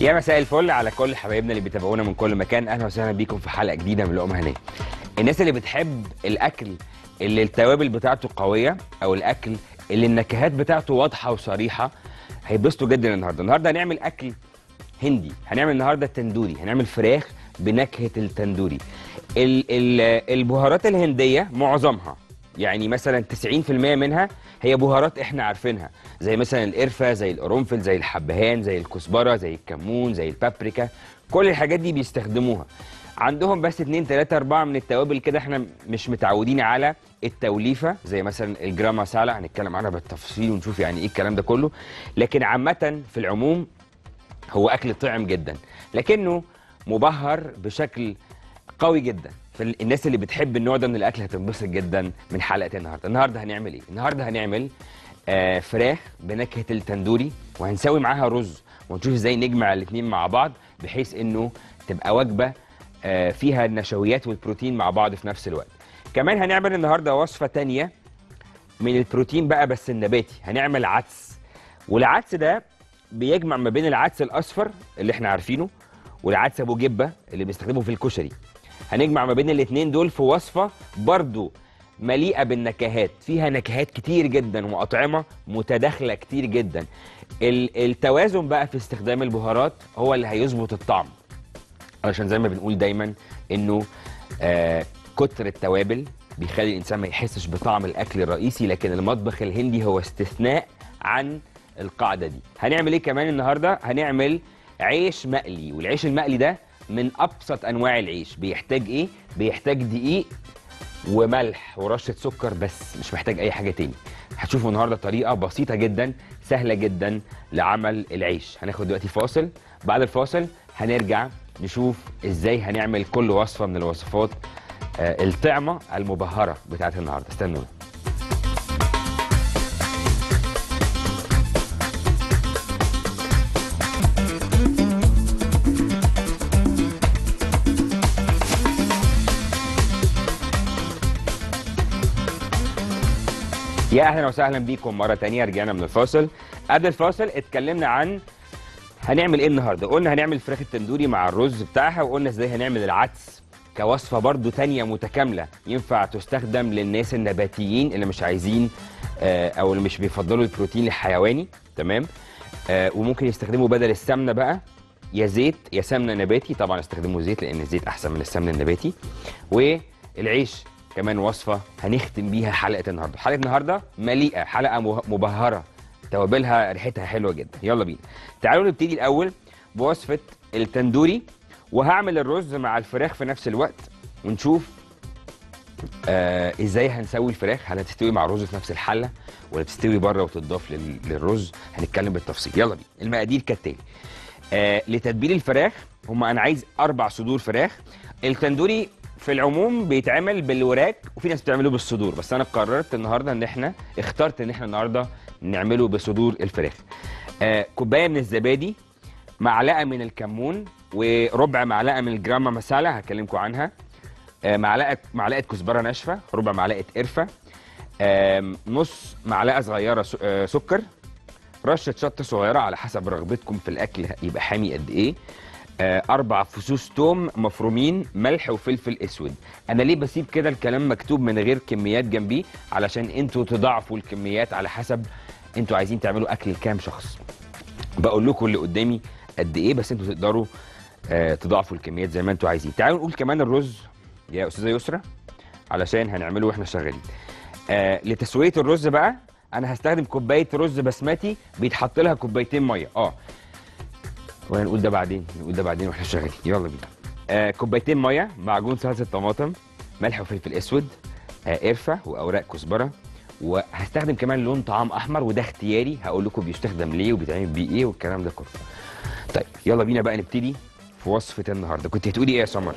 يا مساء الفل على كل حبايبنا اللي بيتابعونا من كل مكان اهلا وسهلا بيكم في حلقه جديده من لقمه هنيه الناس اللي بتحب الاكل اللي التوابل بتاعته قويه او الاكل اللي النكهات بتاعته واضحه وصريحه هيتبسطوا جدا النهارده النهارده هنعمل اكل هندي هنعمل النهارده تندوري هنعمل فراخ بنكهه التندوري ال ال البهارات الهنديه معظمها يعني مثلا 90% منها هي بهارات احنا عارفينها زي مثلا القرفه زي القرنفل زي الحبهان زي الكزبره زي الكمون زي البابريكا كل الحاجات دي بيستخدموها عندهم بس 2 3 4 من التوابل كده احنا مش متعودين على التوليفه زي مثلا الجرام مسالا هنتكلم عنها بالتفصيل ونشوف يعني ايه الكلام ده كله لكن عامه في العموم هو اكل طعم جدا لكنه مبهر بشكل قوي جدا فالناس اللي بتحب النوع ده من الاكل هتنبسط جدا من حلقه النهارده النهارده هنعمل ايه النهارده هنعمل آه فراخ بنكهه التندوري وهنسوي معاها رز ونشوف ازاي نجمع الاثنين مع بعض بحيث انه تبقى وجبه آه فيها النشويات والبروتين مع بعض في نفس الوقت كمان هنعمل النهارده وصفه تانية من البروتين بقى بس النباتي هنعمل عدس والعدس ده بيجمع ما بين العدس الاصفر اللي احنا عارفينه والعدس ابو جبه اللي بنستخدمه في الكشري هنجمع ما بين الاثنين دول في وصفه برضو مليئه بالنكهات فيها نكهات كتير جدا واطعمه متداخله كتير جدا ال- التوازن بقى في استخدام البهارات هو اللي هيظبط الطعم علشان زي ما بنقول دايما انه آه كتر التوابل بيخلي الانسان ما يحسش بطعم الاكل الرئيسي لكن المطبخ الهندي هو استثناء عن القاعده دي هنعمل ايه كمان النهارده هنعمل عيش مقلي والعيش المقلي ده من ابسط انواع العيش بيحتاج ايه بيحتاج دقيق وملح ورشه سكر بس مش محتاج اي حاجه تاني هتشوفوا النهارده طريقه بسيطه جدا سهله جدا لعمل العيش هناخد دلوقتي فاصل بعد الفاصل هنرجع نشوف ازاي هنعمل كل وصفه من الوصفات آه، الطعمه المبهره بتاعت النهارده استنونا يا اهلا وسهلا بيكم مره تانية رجعنا من الفاصل قبل الفاصل اتكلمنا عن هنعمل ايه النهارده قلنا هنعمل فراخ التندوري مع الرز بتاعها وقلنا ازاي هنعمل العدس كوصفه برضو تانية متكامله ينفع تستخدم للناس النباتيين اللي مش عايزين آه، او اللي مش بيفضلوا البروتين الحيواني تمام آه، وممكن يستخدموا بدل السمنه بقى يا زيت يا سمنه نباتي طبعا استخدموا زيت لان الزيت احسن من السمنه النباتي والعيش كمان وصفه هنختم بيها حلقه النهارده حلقه النهارده مليئه حلقه مه- مبهره توابلها ريحتها حلوه جدا يلا بينا تعالوا نبتدي الاول بوصفه التندوري وهعمل الرز مع الفراخ في نفس الوقت ونشوف آه ازاي هنسوي الفراخ هل هتستوي مع الرز في نفس الحله ولا تستوي بره وتضاف لل- للرز هنتكلم بالتفصيل يلا بينا المقادير كالتالي آه لتتبيل الفراخ هم انا عايز اربع صدور فراخ التندوري في العموم بيتعمل بالوراك وفي ناس بتعمله بالصدور بس انا قررت النهارده ان احنا اخترت ان احنا النهارده نعمله بصدور الفراخ آه كوبايه من الزبادي معلقه من الكمون وربع معلقه من الجراما مسالا هكلمكم عنها آه، معلقه معلقه كزبره ناشفه ربع معلقه قرفه آم، نص معلقه صغيره س- آه، سكر رشه شطه صغيره على حسب رغبتكم في الاكل يبقى حامي قد ايه آه، اربع فصوص توم مفرومين ملح وفلفل اسود انا ليه بسيب كده الكلام مكتوب من غير كميات جنبيه علشان انتوا تضاعفوا الكميات على حسب انتوا عايزين تعملوا اكل لكام شخص بقول لكم اللي قدامي قد ايه بس انتوا تقدروا آه، تضاعفوا الكميات زي ما انتوا عايزين تعالوا نقول كمان الرز يا استاذه يسرا علشان هنعمله واحنا شغالين آه لتسويه الرز بقى انا هستخدم كوبايه رز بسمتي بيتحط لها كوبايتين ميه اه ولا نقول ده بعدين نقول ده بعدين واحنا شغالين يلا بينا آه كوبايتين ميه معجون صلصه طماطم ملح وفلفل اسود آه قرفه واوراق كزبره وهستخدم كمان لون طعام احمر وده اختياري هقول لكم بيستخدم ليه وبيتعمل بيه ايه والكلام ده كله طيب يلا بينا بقى نبتدي في وصفه النهارده كنت هتقولي ايه يا سمر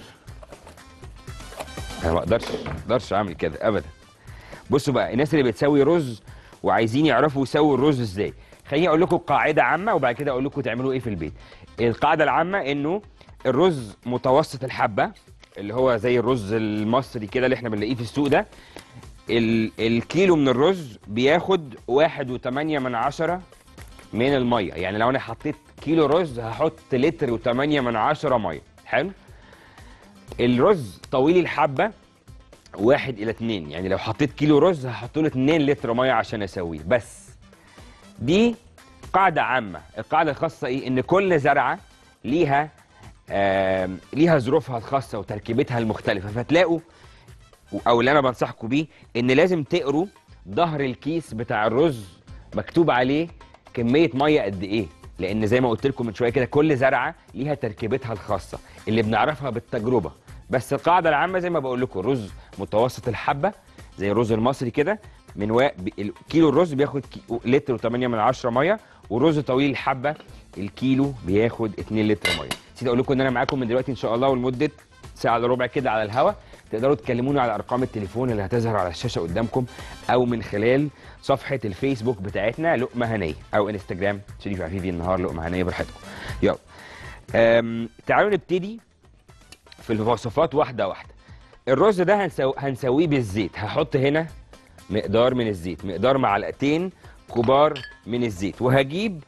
انا ما اقدرش ما اقدرش اعمل كده ابدا بصوا بقى الناس اللي بتسوي رز وعايزين يعرفوا يسووا الرز ازاي خليني اقول لكم قاعده عامه وبعد كده اقول لكم تعملوا ايه في البيت القاعده العامه انه الرز متوسط الحبه اللي هو زي الرز المصري كده اللي احنا بنلاقيه في السوق ده ال الكيلو من الرز بياخد واحد وتمانية من عشرة من المية يعني لو انا حطيت كيلو رز هحط لتر و8 من عشرة ميه حلو الرز طويل الحبه واحد الى اتنين يعني لو حطيت كيلو رز هحط له 2 لتر ميه عشان اسويه بس دي قاعده عامه القاعده الخاصه ايه ان كل زرعه ليها آم، ليها ظروفها الخاصه وتركيبتها المختلفه فتلاقوا او اللي انا بنصحكم بيه ان لازم تقروا ظهر الكيس بتاع الرز مكتوب عليه كميه ميه قد ايه لان زي ما قلت لكم من شويه كده كل زرعه ليها تركيبتها الخاصه اللي بنعرفها بالتجربه بس القاعده العامه زي ما بقول لكم رز متوسط الحبه زي الرز المصري كده من و... ب- كيلو الرز بياخد كي... لتر و8 من عشرة ميه والرز طويل الحبه الكيلو بياخد 2 لتر ميه نسيت اقول لكم ان انا معاكم من دلوقتي ان شاء الله ولمده ساعه الا ربع كده على الهوا تقدروا تكلموني على ارقام التليفون اللي هتظهر على الشاشه قدامكم او من خلال صفحه الفيسبوك بتاعتنا لقمه هنيه او انستجرام شريف عفيفي النهار لقمه هنيه براحتكم يلا أم... تعالوا نبتدي في الوصفات واحده واحده الرز ده هنسو... هنسويه بالزيت هحط هنا مقدار من الزيت مقدار معلقتين كبار من الزيت وهجيب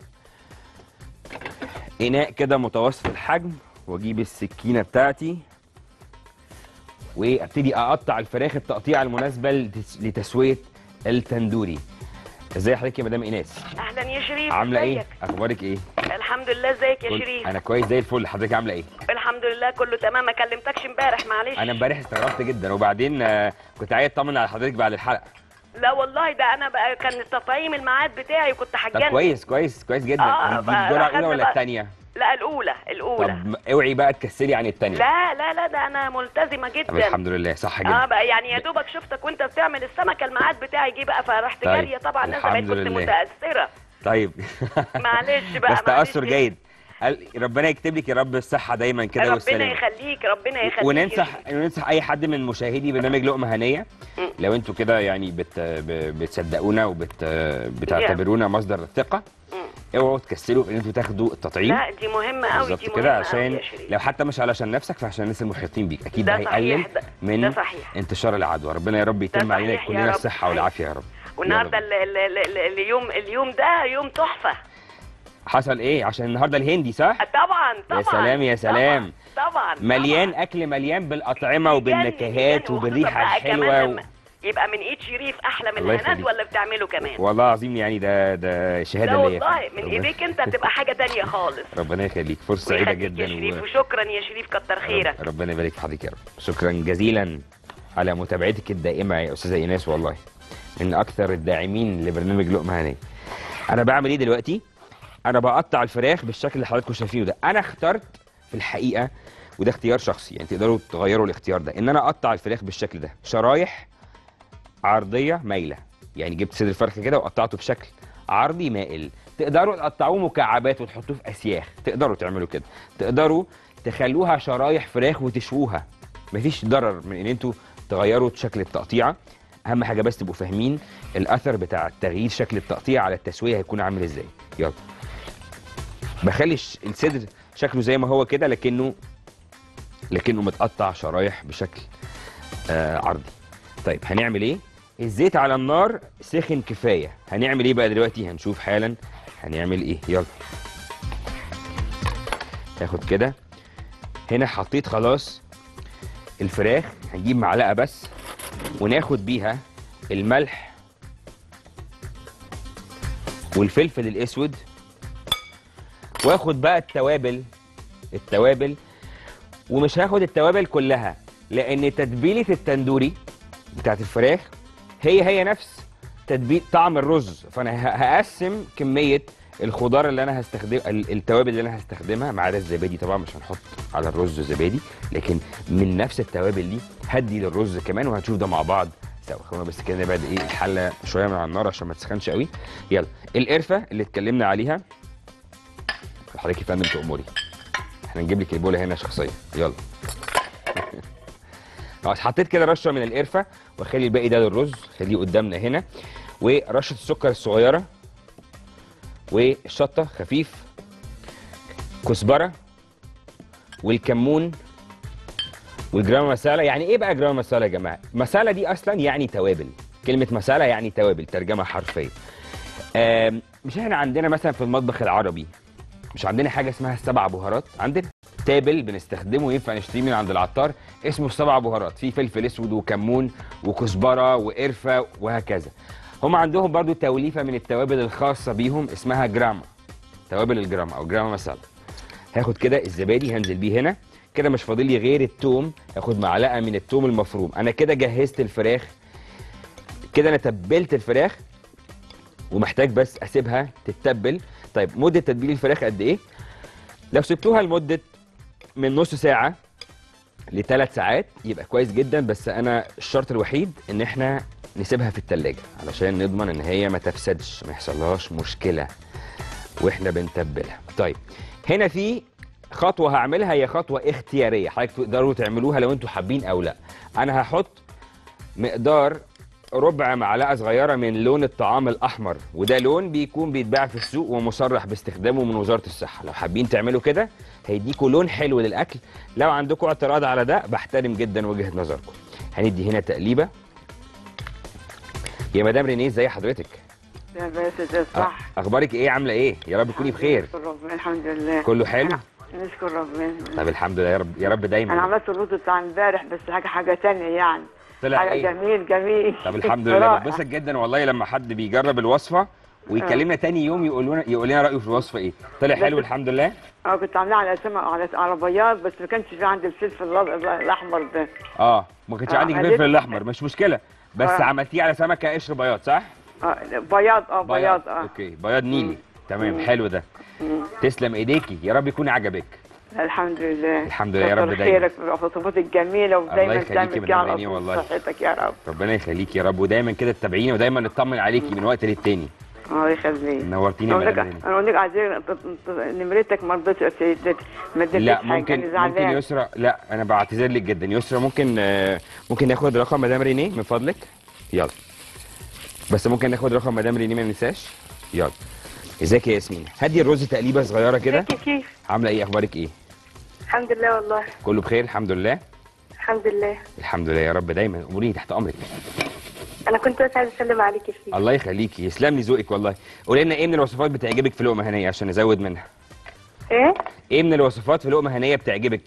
اناء كده متوسط الحجم واجيب السكينه بتاعتي وابتدي اقطع الفراخ التقطيعه المناسبه لتس- لتسويه التندوري ازاي حضرتك يا مدام ايناس اهلا يا شريف عامله ايه ازيك؟ اخبارك ايه الحمد لله ازيك يا كل- شريف انا كويس زي الفل حضرتك عامله ايه الحمد لله كله تمام ما كلمتكش امبارح معلش انا امبارح استغربت جدا وبعدين آه، كنت عايز اطمن على حضرتك بعد الحلقه لا والله ده انا بقى كان تطعيم الميعاد بتاعي وكنت طب هتجنن كويس كويس كويس جدا آه، دي الجرعه فأخدنا الاولى ولا بقى- الثانيه لا الاولى الاولى طب اوعي بقى تكسلي عن الثانيه لا لا لا ده انا ملتزمه طب جدا الحمد لله صح اه جدا بقى يعني يا دوبك شفتك وانت بتعمل السمكه الميعاد بتاعي جه بقى فرحت طيب، جاريه طبعا نازله الحمد بقيت كنت لله. متاثره طيب معلش بقى بس تاثر معلش. جيد قال- ربنا يكتب لك يا رب الصحه دايما كده ربنا والسلامه يخليك ربنا يخليك وننصح وننصح اي حد من مشاهدي برنامج لقمه هنيه مم. لو انتوا كده يعني بت ب- بتصدقونا وبت بتعتبرونا مصدر ثقه مم. اوعوا تكسلوا ان انتوا تاخدوا التطعيم لا دي مهمه قوي بالظبط دي كده مهمه قوي عشان يا شريف لو حتى مش علشان نفسك فعشان الناس المحيطين بيك اكيد ده ده صحيح هيقلل ده- من ده صحيح. انتشار العدوى ربنا يا رب يتم ده علينا صحيح يا كلنا رب. الصحه والعافيه يا رب والنهارده يلا ال- ال- ال- ال- اليوم اليوم ده يوم تحفه حصل ايه عشان النهارده الهندي صح طبعا طبعا يا سلام يا سلام. طبعا طبعا مليان اكل مليان بالاطعمه وبالنكهات يجنن، وبالريحه وخصوصاً بقى كمان الحلوه و... لما يبقى من ايد شريف احلى من الله الهناد يخليك. ولا بتعمله كمان والله العظيم يعني ده ده شهاده لا ليا والله من ربنا- ايديك انت هتبقى حاجه تانية خالص ربنا يخليك فرصه سعيده ويخليك جدا يا شريف و... وشكرا يا شريف كتر خيرك رب- ربنا يبارك في حضرتك يا رب شكرا جزيلا على متابعتك الدائمه يا استاذه ايناس والله من اكثر الداعمين لبرنامج لقمه هنيه انا بعمل ايه دلوقتي انا بقطع الفراخ بالشكل اللي حضراتكم شايفينه ده انا اخترت في الحقيقه وده اختيار شخصي يعني تقدروا تغيروا الاختيار ده ان انا اقطع الفراخ بالشكل ده شرايح عرضيه مايله يعني جبت صدر الفرخه كده وقطعته بشكل عرضي مائل تقدروا تقطعوه مكعبات وتحطوه في اسياخ تقدروا تعملوا كده تقدروا تخلوها شرايح فراخ وتشووها مفيش ضرر من ان انتوا تغيروا شكل التقطيعه اهم حاجه بس تبقوا فاهمين الاثر بتاع تغيير شكل التقطيع على التسويه هيكون عامل ازاي يلا بخلي الش- الصدر شكله زي ما هو كده لكنه لكنه متقطع شرايح بشكل آه عرضي طيب هنعمل ايه الزيت على النار سخن كفايه هنعمل ايه بقى دلوقتي هنشوف حالا هنعمل ايه يلا تاخد كده هنا حطيت خلاص الفراخ هنجيب معلقه بس وناخد بيها الملح والفلفل الاسود واخد بقى التوابل التوابل ومش هاخد التوابل كلها لان تتبيله التندوري بتاعت الفراخ هي هي نفس تتبيل طعم الرز فانا ه- هقسم كميه الخضار اللي انا هستخدم ال- التوابل اللي انا هستخدمها ما عدا الزبادي طبعا مش هنحط على الرز زبادي لكن من نفس التوابل دي هدي للرز كمان وهنشوف ده مع بعض سوا خلونا بس كده نبعد ايه الحله شويه من على النار عشان ما تسخنش قوي يلا القرفه اللي اتكلمنا عليها حضرتك يا فندم تأمري احنا نجيب لك البوله هنا شخصيا يلا خلاص حطيت كده رشه من القرفه واخلي الباقي ده للرز خليه قدامنا هنا ورشه السكر الصغيره والشطه خفيف كزبره والكمون والجرام مسالة يعني ايه بقى جرام مسالة يا جماعه مسالة دي اصلا يعني توابل كلمه مسالة يعني توابل ترجمه حرفيه آم، مش احنا عندنا مثلا في المطبخ العربي مش عندنا حاجه اسمها السبع بهارات عندنا تابل بنستخدمه ينفع نشتريه من عند العطار اسمه السبع بهارات فيه فلفل اسود وكمون وكزبره وقرفه وهكذا هم عندهم برضو توليفه من التوابل الخاصه بيهم اسمها جراما توابل الجراما او جراما مسالة هاخد كده الزبادي هنزل بيه هنا كده مش فاضل لي غير التوم هاخد معلقه من التوم المفروم انا كده جهزت الفراخ كده انا تبلت الفراخ ومحتاج بس اسيبها تتبل طيب مده تتبيل الفراخ قد ايه لو سبتوها لمده من نص ساعه لثلاث ساعات يبقى كويس جدا بس انا الشرط الوحيد ان احنا نسيبها في التلاجة علشان نضمن ان هي ما تفسدش ما يحصلهاش مشكله واحنا بنتبلها طيب هنا في خطوه هعملها هي خطوه اختياريه حضرتك تقدروا تعملوها لو انتوا حابين او لا انا هحط مقدار ربع معلقه صغيره من لون الطعام الاحمر وده لون بيكون بيتباع في السوق ومصرح باستخدامه من وزاره الصحه لو حابين تعملوا كده هيديكوا لون حلو للاكل لو عندكم اعتراض على ده بحترم جدا وجهه نظركم هندي هنا تقليبه يا مدام رينيه ازي حضرتك يا بس ده صح اخبارك ايه عامله ايه يا رب تكوني بخير نشكر ربنا الحمد لله كله حلو نشكر ربنا طب الحمد لله يا رب يا رب انا دايما عملت الرز بتاع امبارح بس حاجه حاجه تانية يعني طلع حاجه ايه جميل جميل طب الحمد لله رائع. بتبسط جدا والله لما حد بيجرب الوصفه ويكلمنا تاني يوم يقول لنا يقول لنا رايه في الوصفه ايه طلع بس- حلو الحمد لله اه كنت عاملاها على سمك على على بياض بس ما كانش في عندي الفلفل الأب- الاحمر ده اه ما كانش آه، عندك عملت- الفلفل الاحمر مش مشكله بس آه. عملتيه على سمكه قشر بياض صح اه بياض اه بياض اه اوكي بياض نيلي تمام مم. حلو ده مم. تسلم ايديكي يا رب يكون عجبك الحمد لله الحمد لله يا رب كتر دايما. خيرك في الوصفات الجميله ودايما يخليكي تعمل مدام كده على رينيه طول والله. صحتك يا رب ربنا يخليك يا رب ودايما كده تتابعيني ودايما نطمن عليكي من وقت للتاني الله يخليك نورتيني يا انا مدام اقول لك رينيه انا اقول لك عايزين ت- ت- نمرتك ما رضيتش أسيدك. ما اديتش لا حاجه ممكن انا ممكن زعلان يسرا لا انا بعتذر لك جدا يسرا ممكن آه، ممكن ناخد رقم مدام رينيه من فضلك يلا بس ممكن ناخد رقم مدام رينيه ما ننساش يلا ازيك يا ياسمين هدي الرز تقليبه صغيره كده ازيك يا شيف عامله ايه اخبارك ايه الحمد لله والله كله بخير الحمد لله الحمد لله الحمد لله يا رب دايما اموريني تحت امرك انا كنت بس عايزه اسلم عليك يا شيف الله يخليكي يسلم لي ذوقك والله قولي لنا ايه من الوصفات بتعجبك في لقمه هنيه عشان نزود منها ايه ايه من الوصفات في لقمه هنيه بتعجبك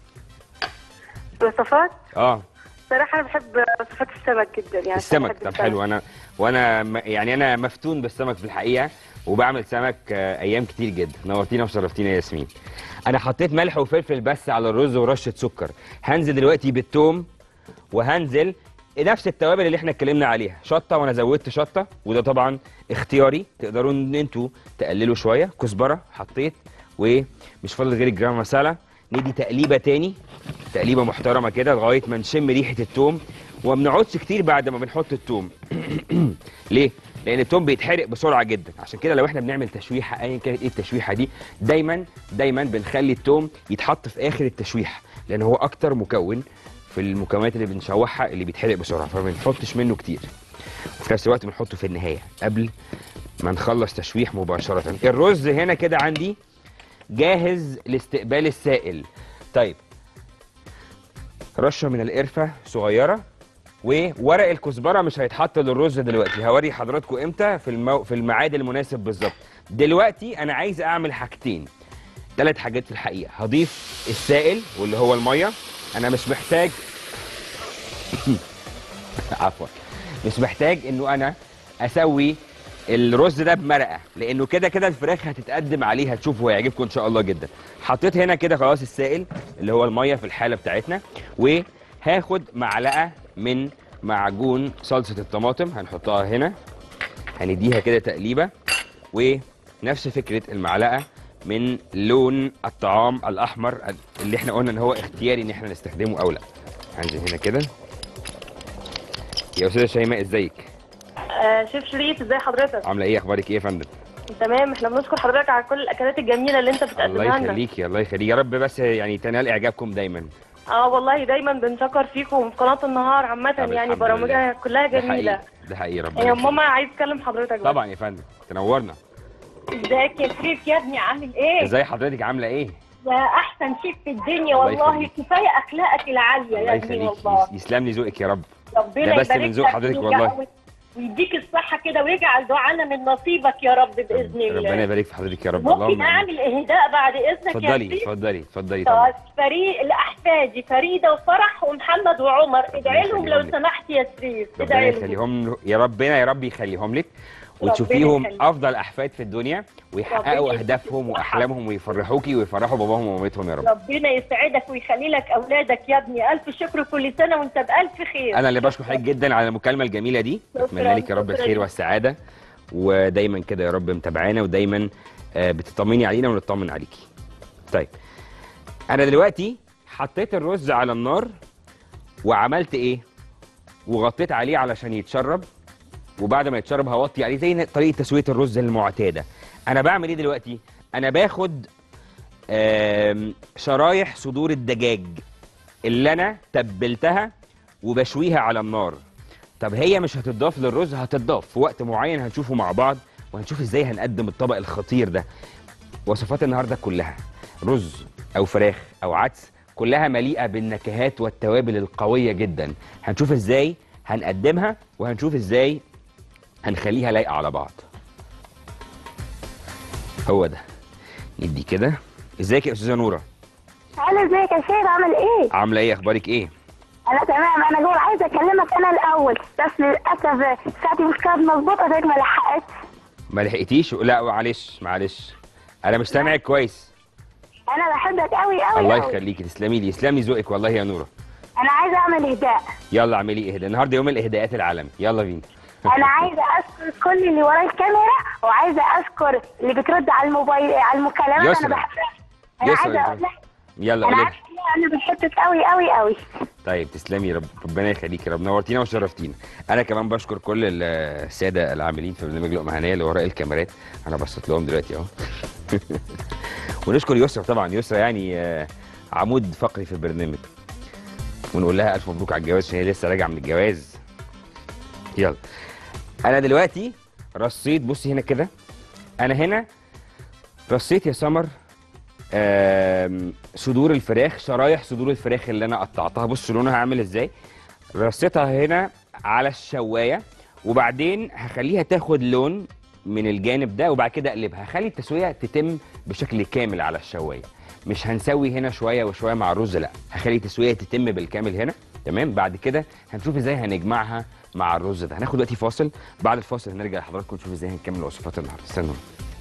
وصفات اه صراحه انا بحب وصفات السمك جدا يعني السمك بحب طب حلو انا وانا م- يعني انا مفتون بالسمك في الحقيقه وبعمل سمك آه، ايام كتير جدا نورتينا وشرفتينا يا ياسمين انا حطيت ملح وفلفل بس على الرز ورشه سكر هنزل دلوقتي بالثوم وهنزل نفس التوابل اللي احنا اتكلمنا عليها شطه وانا زودت شطه وده طبعا اختياري تقدروا ان انتوا تقللوا شويه كزبره حطيت ومش فاضل غير الجرام مسالة ندي تقليبه تاني تقليبه محترمه كده لغايه ما نشم ريحه التوم وما بنقعدش كتير بعد ما بنحط التوم ليه لان التوم بيتحرق بسرعه جدا عشان كده لو احنا بنعمل تشويحه ايا كانت ايه التشويحه دي دايما دايما بنخلي التوم يتحط في اخر التشويح لان هو اكتر مكون في المكونات اللي بنشوحها اللي بيتحرق بسرعه فما بنحطش منه كتير وفي نفس الوقت بنحطه في النهايه قبل ما نخلص تشويح مباشره الرز هنا كده عندي جاهز لاستقبال السائل طيب رشه من القرفه صغيره وورق الكزبره مش هيتحط للرز دلوقتي هوري حضراتكم امتى في المو... في الميعاد المناسب بالظبط دلوقتي انا عايز اعمل حاجتين ثلاث حاجات في الحقيقه هضيف السائل واللي هو الميه انا مش محتاج عفوا مش محتاج انه انا اسوي الرز ده بمرقه لانه كده كده الفراخ هتتقدم عليه هتشوفوا هيعجبكم ان شاء الله جدا حطيت هنا كده خلاص السائل اللي هو الميه في الحاله بتاعتنا وهاخد معلقه من معجون صلصه الطماطم هنحطها هنا هنديها كده تقليبه ونفس فكره المعلقه من لون الطعام الاحمر اللي احنا قلنا ان هو اختياري ان احنا نستخدمه او لا هنزل هنا كده يا استاذه شيماء ازيك آه شيف شريف ازي حضرتك عامله ايه اخبارك ايه يا فندم تمام احنا بنشكر حضرتك على كل الاكلات الجميله اللي انت الله بتقدمها لنا يخليكي الله يخليك يا رب بس يعني تنال اعجابكم دايما اه والله دايما بنشكر فيكم في قناه النهار عامه طب يعني الحمد برامجها لله. كلها ده جميله حقيقي ده حقيقي ربنا يا يخليك. ماما عايز اتكلم حضرتك بس. طبعا يا فندم تنورنا ازيك يا شريف يا ابني عامل ايه؟ ازاي حضرتك عامله ايه ده احسن شيف في الدنيا الله والله يخليك. كفايه اخلاقك العاليه الله يا ابني يخليك والله يسلم لي ذوقك يا رب ربنا ده بس يبارك من ذوق لك حضرتك فيك والله. أوي. ويديك الصحه كده ويجعل دعانا من نصيبك يا رب باذن الله ربنا يبارك في حضرتك يا رب ممكن اللهم آمين. اعمل اهداء بعد اذنك يا اتفضلي شريف اتفضلي اتفضلي طبعا طيب فريق لاحفادي فريده وفرح ومحمد وعمر ادعي لهم لو يخليهم لك. سمحت يا شريف ربنا ادعي لهم يخليهم يا ربنا يا رب يخليهم لك ربنا وتشوفيهم يخليك. افضل احفاد في الدنيا ويحققوا ربنا اهدافهم يخليك. واحلامهم ويفرحوكي ويفرحوا باباهم ومامتهم يا رب ربنا يسعدك ويخلي لك اولادك يا ابني الف شكر كل سنه وانت بالف خير انا اللي بشكر حضرتك جدا على المكالمه الجميله دي شكراً، اتمنى لك يا رب شكراً. الخير والسعاده ودايما كده يا رب متابعانا ودايما آه، بتطمني علينا ونطمن عليكي طيب انا دلوقتي حطيت الرز على النار وعملت ايه وغطيت عليه علشان يتشرب وبعد ما يتشرب هوطي عليه زي طريقه تسويه الرز المعتاده انا بعمل ايه دلوقتي انا باخد آم، شرايح صدور الدجاج اللي انا تبلتها وبشويها على النار طب هي مش هتضاف للرز هتضاف في وقت معين هنشوفه مع بعض وهنشوف ازاي هنقدم الطبق الخطير ده وصفات النهارده كلها رز او فراخ او عدس كلها مليئه بالنكهات والتوابل القويه جدا هنشوف ازاي هنقدمها وهنشوف ازاي هنخليها لايقه على بعض هو ده ندي كده ازيك يا استاذه نوره انا ازيك يا شيخ عامل ايه؟ عامله ايه اخبارك ايه انا تمام انا جوه عايزه اكلمك انا الاول بس للاسف ساعتي مش كانت مظبوطه زيك ما لحقتش ما لحقتيش لا معلش معلش انا مش سامعك كويس انا بحبك قوي قوي الله قوي. يخليكي تسلمي لي يسلمي ذوقك والله يا نوره انا عايزه اعمل اهداء يلا اعملي اهداء النهارده يوم الاهداءات العالمي يلا بينا انا عايزه اشكر كل اللي ورا الكاميرا وعايزه اشكر اللي بترد على الموبايل على المكالمات يسرا. انا بحبها انا يسرا عايزه انت- اقول لك يلا انا قولي عارفه إن انا بحبك قوي قوي قوي طيب تسلمي رب ربنا يخليكي رب نورتينا وشرفتينا انا كمان بشكر كل ال- الساده العاملين في برنامج لقمه هنيه اللي وراء الكاميرات انا بصيت لهم دلوقتي اهو ونشكر يسرا طبعا يسرا يعني آه، عمود فقري في البرنامج ونقول لها الف مبروك على الجواز عشان هي لسه راجعه من الجواز يلا انا دلوقتي رصيت بصي هنا كده انا هنا رصيت يا سمر آم، صدور الفراخ شرايح صدور الفراخ اللي انا قطعتها بص لونها عامل ازاي رصيتها هنا على الشوايه وبعدين هخليها تاخد لون من الجانب ده وبعد كده اقلبها هخلي التسويه تتم بشكل كامل على الشوايه مش هنسوي هنا شويه وشويه مع الرز لا هخلي التسويه تتم بالكامل هنا تمام بعد كده هنشوف ازاي هنجمعها مع الرز ده هناخد دلوقتي فاصل بعد الفاصل هنرجع لحضراتكم نشوف ازاي هنكمل وصفات النهارده استنوا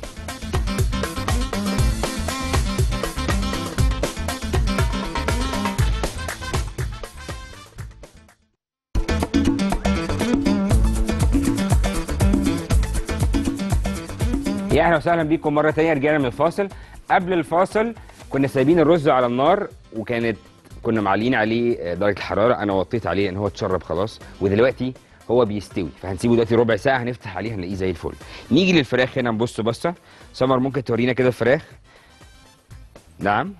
يا اهلا وسهلا بيكم مره تانية رجعنا من الفاصل قبل الفاصل كنا سايبين الرز على النار وكانت كنا معلين عليه درجه الحراره انا وطيت عليه ان هو اتشرب خلاص ودلوقتي هو بيستوي فهنسيبه دلوقتي ربع ساعه هنفتح عليه هنلاقيه زي الفل نيجي للفراخ هنا نبص بصه سمر ممكن تورينا كده الفراخ نعم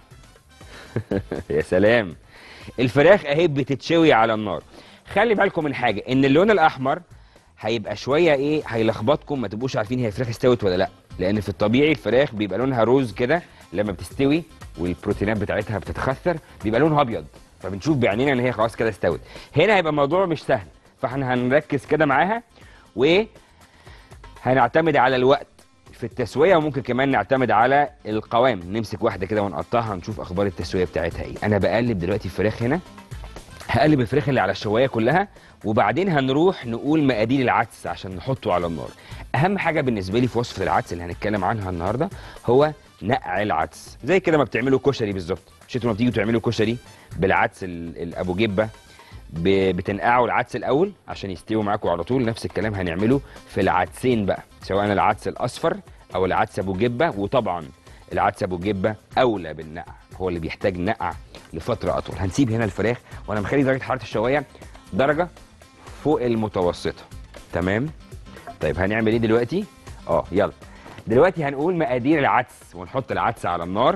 يا سلام الفراخ اهي بتتشوي على النار خلي بالكم من حاجه ان اللون الاحمر هيبقى شويه ايه هيلخبطكم ما تبقوش عارفين هي الفراخ استوت ولا لا لان في الطبيعي الفراخ بيبقى لونها روز كده لما بتستوي والبروتينات بتاعتها بتتخثر بيبقى لونها ابيض فبنشوف بعينينا ان هي خلاص كده استوت هنا هيبقى الموضوع مش سهل فاحنا هنركز كده معاها و هنعتمد على الوقت في التسويه وممكن كمان نعتمد على القوام نمسك واحده كده ونقطعها نشوف اخبار التسويه بتاعتها ايه انا بقلب دلوقتي الفراخ هنا هقلب الفراخ اللي على الشوايه كلها وبعدين هنروح نقول مقادير العدس عشان نحطه على النار اهم حاجه بالنسبه لي في وصفه العدس اللي هنتكلم عنها النهارده هو نقع العدس زي كده ما بتعملوا كشري بالظبط مش انتوا لما بتيجوا تعملوا كشري بالعدس ال- الابو جبه ب- بتنقعوا العدس الاول عشان يستوي معاكم على طول نفس الكلام هنعمله في العدسين بقى سواء العدس الاصفر او العدس ابو جبه وطبعا العدس ابو جبه اولى بالنقع هو اللي بيحتاج نقع لفتره اطول هنسيب هنا الفراخ وانا مخلي درجه حراره الشوايه درجه فوق المتوسطه تمام طيب هنعمل ايه دلوقتي اه يلا دلوقتي هنقول مقادير العدس ونحط العدس على النار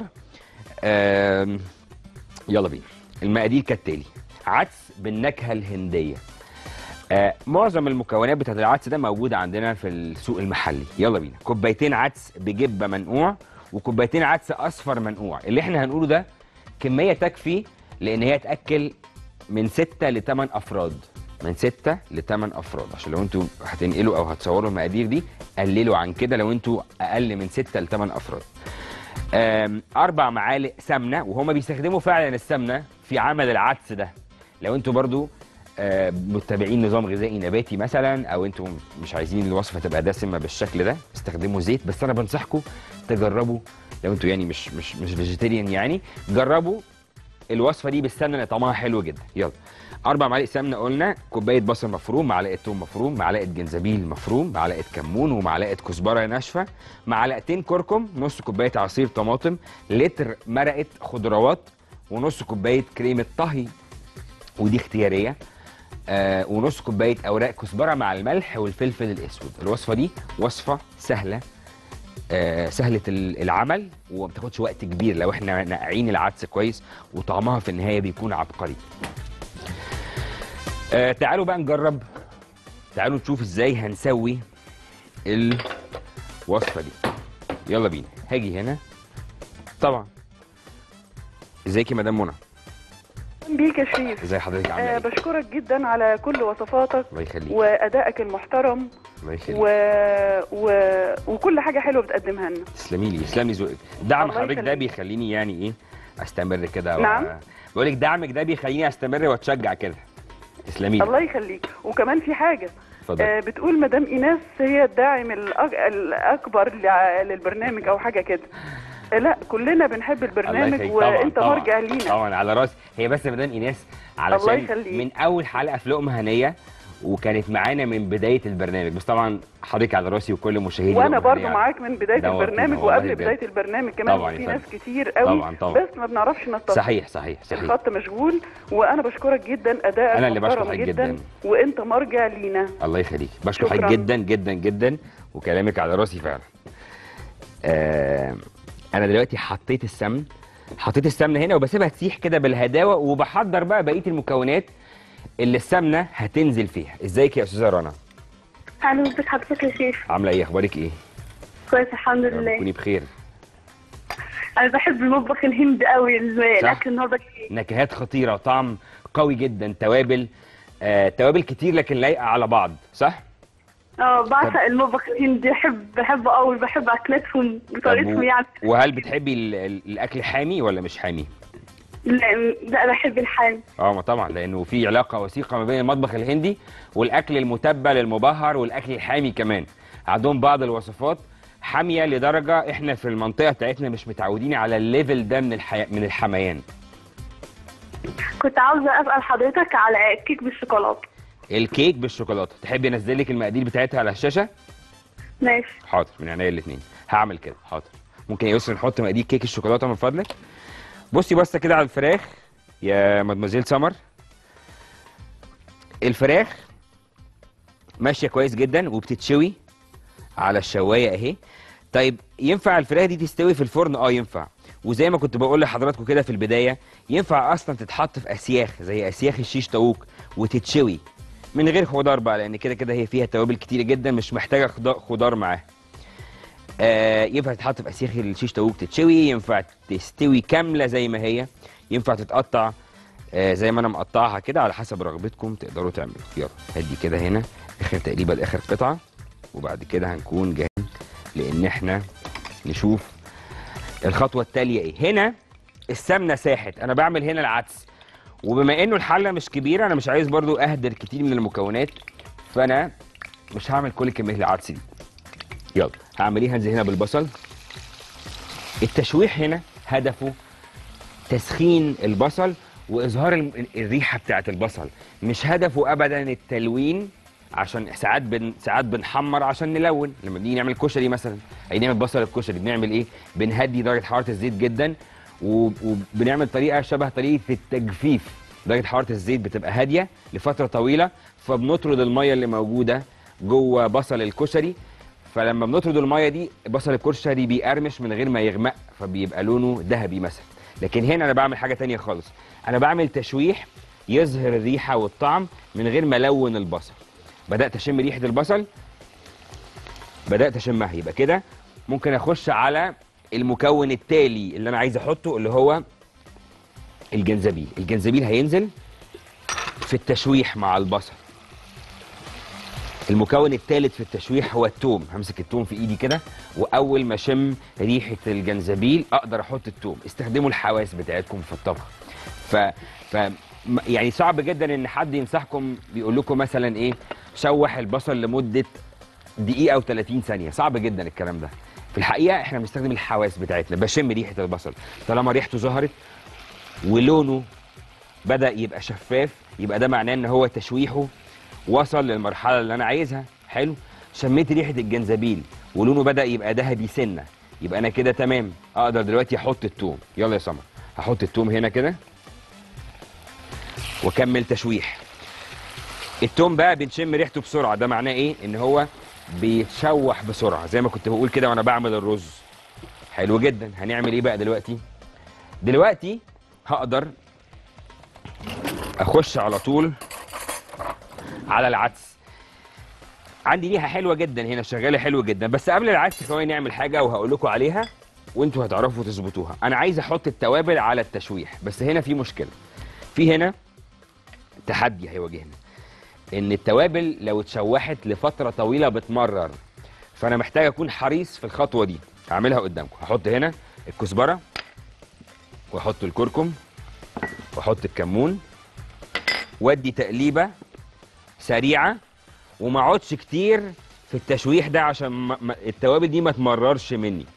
آم، يلا بينا المقادير كالتالي عدس بالنكهه الهنديه آه معظم المكونات بتاعت العدس ده موجوده عندنا في السوق المحلي يلا بينا كوبايتين عدس بجبه منقوع وكوبايتين عدس اصفر منقوع اللي احنا هنقوله ده كميه تكفي لان هي تاكل من 6 ل 8 افراد من 6 ل 8 افراد عشان لو انتوا هتنقلوا او هتصوروا المقادير دي قللوا عن كده لو انتوا اقل من 6 ل 8 افراد آم، اربع معالق سمنه وهما بيستخدموا فعلا السمنه في عمل العدس ده لو انتوا برضو آه، متبعين نظام غذائي نباتي مثلا او انتوا مش عايزين الوصفه تبقى دسمه بالشكل ده استخدموا زيت بس انا بنصحكم تجربوا لو انتوا يعني مش مش مش فيجيتيريان يعني جربوا الوصفه دي بالسمنه لان طعمها حلو جدا يلا اربع معالق سمنه قلنا كوبايه بصل مفروم معلقه ثوم مفروم معلقه جنزبيل مفروم معلقه كمون ومعلقه كزبره ناشفه معلقتين كركم نص كوبايه عصير طماطم لتر مرقه خضروات ونص كوبايه كريمه طهي ودي اختياريه آه ونص كوبايه اوراق كزبره مع الملح والفلفل الاسود الوصفه دي وصفه سهله آه سهله ال- العمل وما بتاخدش وقت كبير لو احنا ناقعين العدس كويس وطعمها في النهايه بيكون عبقري آه تعالوا بقى نجرب تعالوا نشوف ازاي هنسوي الوصفه دي يلا بينا هاجي هنا طبعا ازيك يا مدام منى بيك يا شريف ازي حضرتك عامله آه ايه بشكرك جدا على كل وصفاتك الله يخليك وادائك المحترم الله يخليك و... و... وكل حاجه حلوه بتقدمها لنا تسلمي لي تسلمي ذوقك دعم الله حضرتك ده يخليك. بيخليني يعني ايه استمر كده نعم. بقول لك دعمك ده بيخليني استمر واتشجع كده تسلمي لي الله يخليك وكمان في حاجه اتفضل آه بتقول مدام ايناس هي الداعم الأك... الاكبر لع- للبرنامج او حاجه كده آه لا كلنا بنحب الله البرنامج يخليك. طبعاً، وانت طبعاً. مرجع لينا طبعا على راسي هي بس مدام ايناس الله علشان يخليك. من اول حلقه في لقمه هنيه وكانت معانا من بدايه البرنامج بس طبعا حضرتك على راسي وكل مشاهدي وانا لقمة برضو هنية. معاك من بدايه ده البرنامج والله وقبل بجد. بدايه البرنامج كمان طبعاً يا في فندم. ناس كتير قوي طبعاً، طبعاً. بس ما بنعرفش نتصل صحيح صحيح صحيح الخط مشغول وانا بشكرك جدا ادائك أنا اللي محترم بشكرك جداً. وانت مرجع لينا الله يخليك بشكر حضرتك شكراً. جدا جدا جدا وكلامك على راسي فعلا آه انا دلوقتي حطيت السمن حطيت السمنه هنا وبسيبها تسيح كده بالهداوه وبحضر بقى بقيه المكونات اللي السمنه هتنزل فيها ازيك يا استاذه رنا الو ازيك حضرتك يا شيف عامله ايه اخبارك ايه كويس الحمد يا رب لله تكوني بخير انا بحب المطبخ الهندي قوي الاكل النهارده نكهات خطيره طعم قوي جدا توابل آه توابل كتير لكن لايقه على بعض صح اه بعشق المطبخ الهندي بحب بحبه قوي بحب اكلاتهم طب بطريقتهم و- يعني وهل بتحبي ال- ال- الاكل حامي ولا مش حامي لا لا بحب الحامي اه ما طبعا لانه في علاقه وثيقه ما بين المطبخ الهندي والاكل المتبل المبهر والاكل الحامي كمان عندهم بعض الوصفات حاميه لدرجه احنا في المنطقه بتاعتنا مش متعودين على الليفل ده من الحي... من الحميان كنت عاوزه اسال حضرتك على كيك بالشوكولاته الكيك بالشوكولاته تحبي انزل لك المقادير بتاعتها على الشاشه ماشي حاضر من عينيا الاثنين هعمل كده حاضر ممكن يا يسرا نحط مقادير كيك الشوكولاته من فضلك بصي بصه كده على الفراخ يا مدمزيل سمر الفراخ ماشيه كويس جدا وبتتشوي على الشوايه اهي طيب ينفع الفراخ دي تستوي في الفرن اه ينفع وزي ما كنت بقول لحضراتكم كده في البدايه ينفع اصلا تتحط في اسياخ زي اسياخ الشيش طاووق وتتشوي من غير خضار بقى لان كده كده هي فيها توابل كتيره جدا مش محتاجه خضار- خضار معاها آه ينفع تتحط في اسياخ الشيش طاووق تتشوي ينفع تستوي كامله زي ما هي ينفع تتقطع آه زي ما انا مقطعها كده على حسب رغبتكم تقدروا تعملوا يلا هدي كده هنا اخر تقريبا لاخر قطعه وبعد كده هنكون جاهزين لان احنا نشوف الخطوه التاليه ايه هنا السمنه ساحت انا بعمل هنا العدس وبما انه الحله مش كبيره انا مش عايز برضو اهدر كتير من المكونات فانا مش هعمل كل كميه العدس دي يلا هعمل ايه هنزل هنا بالبصل التشويح هنا هدفه تسخين البصل واظهار الم- الريحه بتاعه البصل مش هدفه ابدا التلوين عشان ساعات بن ساعات بنحمر عشان نلون لما بنيجي نعمل كشري مثلا اي نعمل بصل الكشري بنعمل ايه بنهدي درجه حراره الزيت جدا و- وبنعمل طريقه شبه طريقه التجفيف درجه حراره الزيت بتبقى هاديه لفتره طويله فبنطرد الميه اللي موجوده جوه بصل الكشري فلما بنطرد الميه دي بصل الكشري بيقرمش من غير ما يغمق فبيبقى لونه ذهبي مثلا لكن هنا انا بعمل حاجه تانية خالص انا بعمل تشويح يظهر الريحه والطعم من غير ما الون البصل بدات اشم ريحه البصل بدات اشمها يبقى كده ممكن اخش على المكون التالي اللي انا عايز احطه اللي هو الجنزبيل الجنزبيل هينزل في التشويح مع البصل المكون الثالث في التشويح هو التوم همسك التوم في ايدي كده واول ما اشم ريحه الجنزبيل اقدر احط التوم استخدموا الحواس بتاعتكم في الطبخ ف ف م- يعني صعب جدا ان حد ينصحكم بيقول لكم مثلا ايه شوح البصل لمده دقيقه او 30 ثانيه صعب جدا الكلام ده في الحقيقه احنا بنستخدم الحواس بتاعتنا بشم ريحه البصل طالما ريحته ظهرت ولونه بدا يبقى شفاف يبقى ده معناه ان هو تشويحه وصل للمرحله اللي انا عايزها حلو شميت ريحه الجنزبيل ولونه بدا يبقى ذهبي سنه يبقى انا كده تمام اقدر دلوقتي احط التوم يلا يا سمر هحط التوم هنا كده واكمل تشويح التوم بقى بنشم ريحته بسرعه ده معناه ايه ان هو بيتشوح بسرعه زي ما كنت بقول كده وانا بعمل الرز حلو جدا هنعمل ايه بقى دلوقتي دلوقتي هقدر اخش على طول على العدس عندي ليها حلوه جدا هنا شغاله حلو جدا بس قبل العدس ثواني نعمل حاجه وهقول لكم عليها وانتوا هتعرفوا تظبطوها انا عايز احط التوابل على التشويح بس هنا في مشكله في هنا تحدي هيواجهنا ان التوابل لو اتشوحت لفتره طويله بتمرر فانا محتاج اكون حريص في الخطوه دي هعملها قدامكم هحط هنا الكزبره واحط الكركم واحط الكمون وادي تقليبه سريعه وما اقعدش كتير في التشويح ده عشان ما ما التوابل دي ما تمررش مني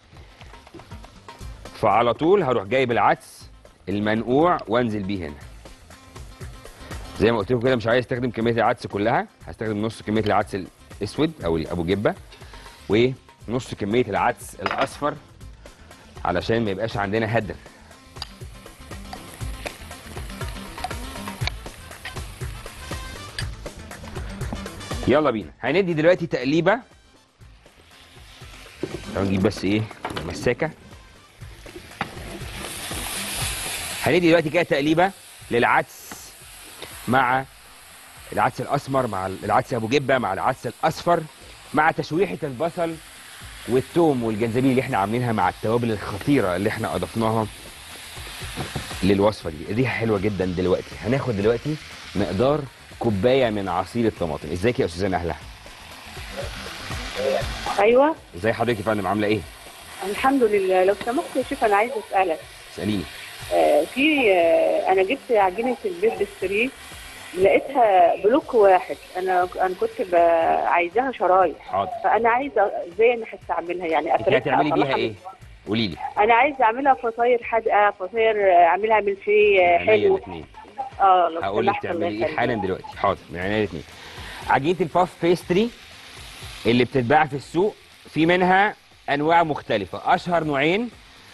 فعلى طول هروح جايب العدس المنقوع وانزل بيه هنا زي ما قلت لكم كده مش عايز استخدم كميه العدس كلها هستخدم نص كميه العدس الاسود او ابو جبه ونص كميه العدس الاصفر علشان ما يبقاش عندنا هدر يلا بينا هندي دلوقتي تقليبه تعالوا نجيب بس ايه مساكه هندي دلوقتي كده تقليبه للعدس مع العدس الاسمر مع العدس ابو جبه مع العدس الاصفر مع تشويحه البصل والثوم والجنزبيل اللي احنا عاملينها مع التوابل الخطيره اللي احنا اضفناها للوصفه دي ريحه حلوه جدا دلوقتي هناخد دلوقتي مقدار كوبايه من عصير الطماطم ازيك يا استاذه نهله ايوه ازي حضرتك يا فندم عامله ايه الحمد لله لو سمحت يا شيخ انا عايزه اسالك اساليني آه في آه انا جبت عجينه البيض بالسرير لقيتها بلوك واحد انا انا كنت ب- عايزاها شرايح حاضر فانا عايزه ازاي انا هستعملها يعني انت أفردها هتعملي بيها أطلعها ايه من- قولي لي انا عايزه اعملها فطاير حادقه فطاير آه، اعملها ملفيه آه، عينيا حلو الاثنين اه لو هقول لك سمحت، الله تعملي ايه يخليك. حالا دلوقتي حاضر من عينيا الاثنين عجينه الباف بيستري اللي بتتباع في السوق في منها انواع مختلفه اشهر نوعين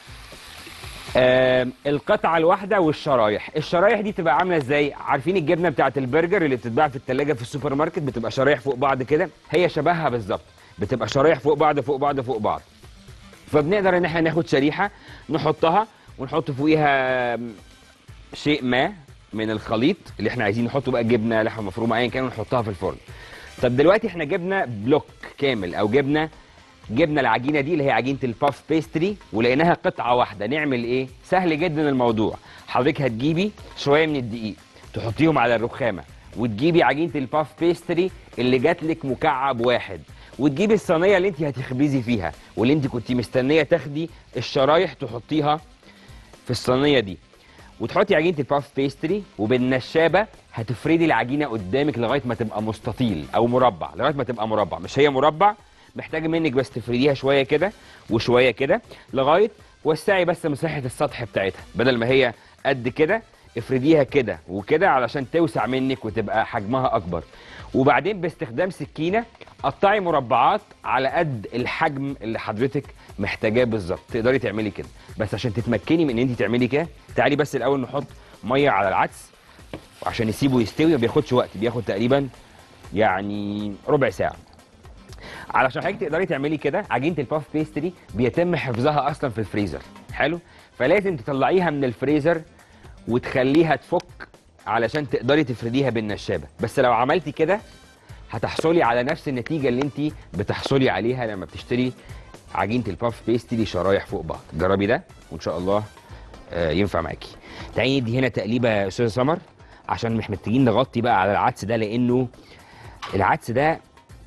آم، القطعه الواحده والشرايح الشرايح دي تبقى عامله ازاي عارفين الجبنه بتاعه البرجر اللي بتتباع في الثلاجه في السوبر ماركت بتبقى شرايح فوق بعض كده هي شبهها بالظبط بتبقى شرايح فوق بعض فوق بعض فوق بعض فبنقدر ان احنا ناخد شريحه نحطها ونحط فوقيها شيء ما من الخليط اللي احنا عايزين نحطه بقى جبنه لحمه مفرومه ايا كان ونحطها في الفرن طب دلوقتي احنا جبنا بلوك كامل او جبنا جبنا العجينه دي اللي هي عجينه الباف بيستري ولقيناها قطعه واحده نعمل ايه سهل جدا الموضوع حضرتك هتجيبي شويه من الدقيق تحطيهم على الرخامه وتجيبي عجينه الباف بيستري اللي جات لك مكعب واحد وتجيبي الصينيه اللي انت هتخبزي فيها واللي انت كنت مستنيه تاخدي الشرايح تحطيها في الصينيه دي وتحطي عجينه الباف بيستري وبالنشابه هتفردي العجينه قدامك لغايه ما تبقى مستطيل او مربع لغايه ما تبقى مربع مش هي مربع محتاجه منك بس تفرديها شويه كده وشويه كده لغايه وسعي بس مساحه السطح بتاعتها بدل ما هي قد كده افرديها كده وكده علشان توسع منك وتبقى حجمها اكبر وبعدين باستخدام سكينه قطعي مربعات على قد الحجم اللي حضرتك محتاجاه بالظبط تقدري تعملي كده بس عشان تتمكني من ان انت تعملي كده تعالي بس الاول نحط ميه على العدس وعشان يسيبه يستوي ما بياخدش وقت بياخد تقريبا يعني ربع ساعه علشان حضرتك تقدري تعملي كده عجينه الباف بيستري بيتم حفظها اصلا في الفريزر حلو فلازم تطلعيها من الفريزر وتخليها تفك علشان تقدري تفرديها بالنشابه بس لو عملتي كده هتحصلي على نفس النتيجه اللي انت بتحصلي عليها لما بتشتري عجينه الباف بيستري شرايح فوق بعض جربي ده وان شاء الله آه، ينفع معاكي تعالي ندي هنا تقليبه يا استاذه سمر عشان مش محتاجين نغطي بقى على العدس ده لانه العدس ده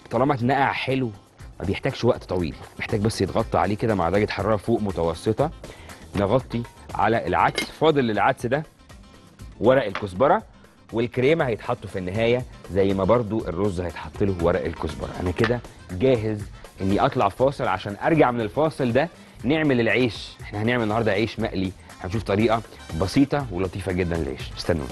طالما اتنقع حلو ما بيحتاجش وقت طويل محتاج بس يتغطى عليه كده مع درجه حراره فوق متوسطه نغطي على العدس فاضل للعدس ده ورق الكزبره والكريمه هيتحطوا في النهايه زي ما برضو الرز هيتحط له ورق الكزبره انا كده جاهز اني اطلع فاصل عشان ارجع من الفاصل ده نعمل العيش احنا هنعمل النهارده عيش مقلي هنشوف طريقه بسيطه ولطيفه جدا للعيش استنوني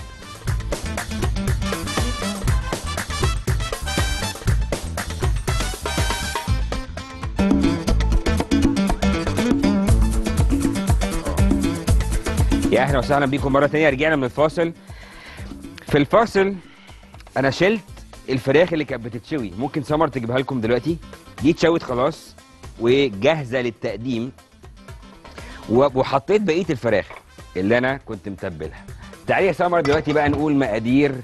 يا اهلا وسهلا بيكم مره تانية رجعنا من الفاصل في الفاصل انا شلت الفراخ اللي كانت بتتشوي ممكن سمر تجيبها لكم دلوقتي دي اتشوت خلاص وجاهزه للتقديم و- وحطيت بقيه الفراخ اللي انا كنت متبلها تعالي يا سمر دلوقتي بقى نقول مقادير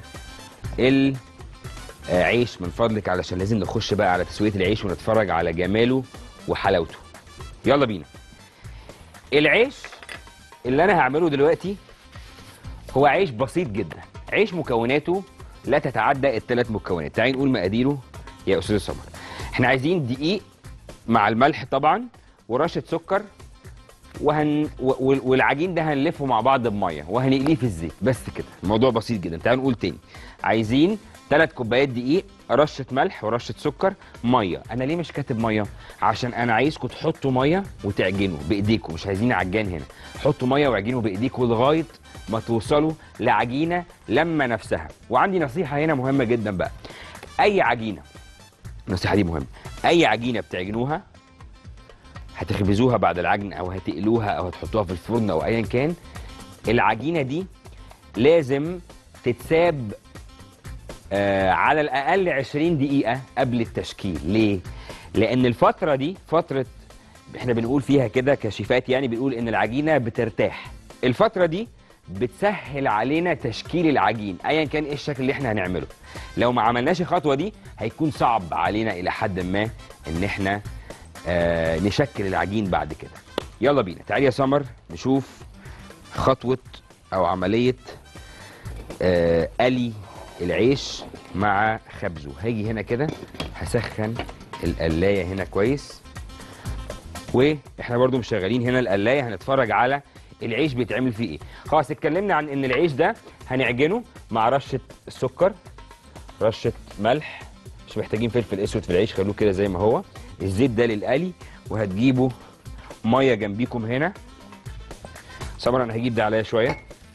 العيش من فضلك علشان لازم نخش بقى على تسويه العيش ونتفرج على جماله وحلاوته يلا بينا العيش اللي انا هعمله دلوقتي هو عيش بسيط جدا عيش مكوناته لا تتعدى الثلاث مكونات تعالي نقول مقاديره يا استاذ سمر احنا عايزين دقيق مع الملح طبعا ورشه سكر وهن و- وال- والعجين ده هنلفه مع بعض بميه وهنقليه في الزيت بس كده الموضوع بسيط جدا تعالوا نقول تاني عايزين ثلاث كوبايات دقيق رشه ملح ورشه سكر ميه انا ليه مش كاتب ميه عشان انا عايزكم تحطوا ميه وتعجنوا بايديكم مش عايزين عجان هنا حطوا ميه واعجنوا بايديكم لغايه ما توصلوا لعجينه لما نفسها وعندي نصيحه هنا مهمه جدا بقى اي عجينه النصيحه دي مهمه اي عجينه بتعجنوها هتخبزوها بعد العجن او هتقلوها او هتحطوها في الفرن او ايا كان العجينه دي لازم تتساب آه على الاقل 20 دقيقه قبل التشكيل ليه لان الفتره دي فتره احنا بنقول فيها كده كشيفات يعني بنقول ان العجينه بترتاح الفتره دي بتسهل علينا تشكيل العجين ايا كان ايه الشكل اللي احنا هنعمله لو ما عملناش الخطوه دي هيكون صعب علينا الى حد ما ان احنا آه نشكل العجين بعد كده يلا بينا تعالي يا سمر نشوف خطوه او عمليه آه قلي العيش مع خبزه هاجي هنا كده هسخن القلايه هنا كويس واحنا برضو مشغلين هنا القلايه هنتفرج على العيش بيتعمل فيه ايه خلاص اتكلمنا عن ان العيش ده هنعجنه مع رشه سكر رشه ملح مش محتاجين فلفل اسود في العيش خلوه كده زي ما هو الزيت ده للقلي وهتجيبوا ميه جنبيكم هنا سمر انا هجيب ده عليا شويه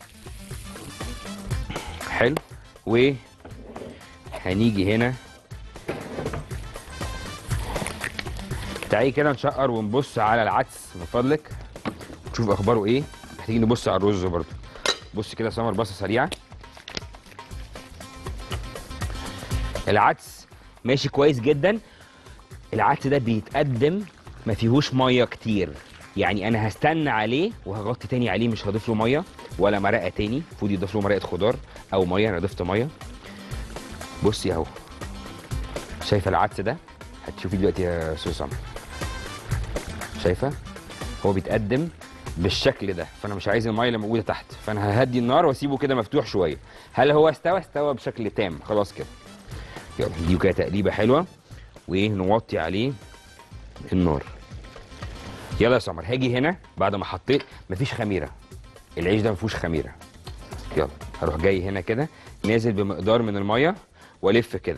حلو و هنيجي هنا تعالي كده نشقر ونبص على العدس من فضلك نشوف اخباره ايه محتاجين نبص على الرز برضه بص كده يا سمر بصه سريعه العدس ماشي كويس جدا العدس ده بيتقدم ما فيهوش ميه كتير يعني انا هستنى عليه وهغطي تاني عليه مش هضيف له ميه ولا مرقه تاني المفروض يضيف له مرقه خضار او ميه انا ضفت ميه بصي اهو شايفه العدس ده هتشوفيه دلوقتي يا استاذ سمر شايفه هو بيتقدم بالشكل ده فانا مش عايز الميه اللي موجوده تحت فانا ههدي النار واسيبه كده مفتوح شويه هل هو استوى استوى بشكل تام خلاص كده يلا نديله كده تقليبه حلوه ونوطي عليه النار يلا يا سمر هاجي هنا بعد ما حطيت مفيش خميره العيش ده مفيهوش خميره يلا هروح جاي هنا كده نازل بمقدار من الميه والف كده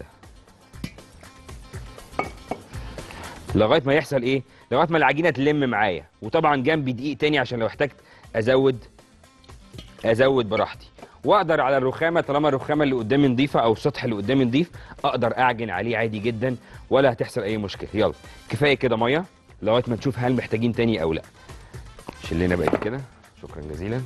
لغايه ما يحصل ايه لغايه ما العجينه تلم معايا وطبعا جنبي دقيق تاني عشان لو احتجت ازود ازود براحتي واقدر على الرخامه طالما الرخامه اللي قدامي نظيفه او السطح اللي قدامي نظيف اقدر اعجن عليه عادي جدا ولا هتحصل اي مشكله يلا كفايه كده ميه لغايه ما نشوف هل محتاجين تاني او لا شلنا بقى كده شكرا جزيلا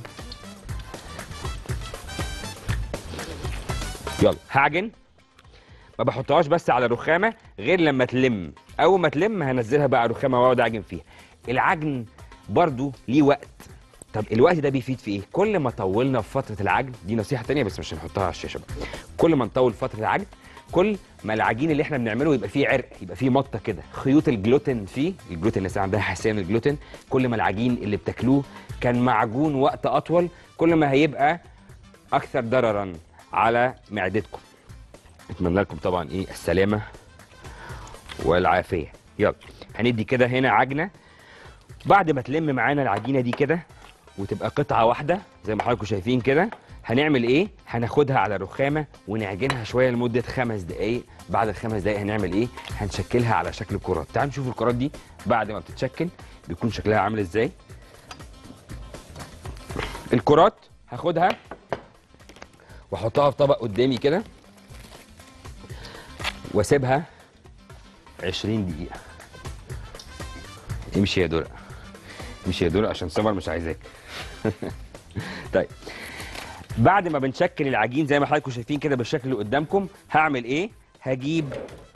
يلا هعجن ما بحطهاش بس على الرخامه غير لما تلم اول ما تلم هنزلها بقى على الرخامه واقعد اعجن فيها العجن برضو ليه وقت طب الوقت ده بيفيد في ايه كل ما طولنا في فتره العجن دي نصيحه تانية بس مش هنحطها على الشاشه بقى كل ما نطول فتره العجن كل ما العجين اللي احنا بنعمله يبقى فيه عرق يبقى فيه مطه كده خيوط الجلوتين فيه الجلوتين الناس عندها حساسيه من الجلوتين كل ما العجين اللي بتاكلوه كان معجون وقت اطول كل ما هيبقى اكثر ضررا على معدتكم اتمنى لكم طبعا ايه السلامه والعافيه يلا هندي كده هنا عجنه بعد ما تلم معانا العجينه دي كده وتبقى قطعه واحده زي ما حضراتكم شايفين كده هنعمل ايه هناخدها على رخامه ونعجنها شويه لمده خمس دقائق بعد الخمس دقائق هنعمل ايه هنشكلها على شكل كرات تعالوا نشوف الكرات دي بعد ما بتتشكل بيكون شكلها عامل ازاي الكرات هاخدها واحطها في طبق قدامي كده واسيبها 20 دقيقه امشي يا دول امشي يا دول عشان سمر مش عايزاك طيب بعد ما بنشكل العجين زي ما حضراتكم شايفين كده بالشكل اللي قدامكم هعمل ايه هجيب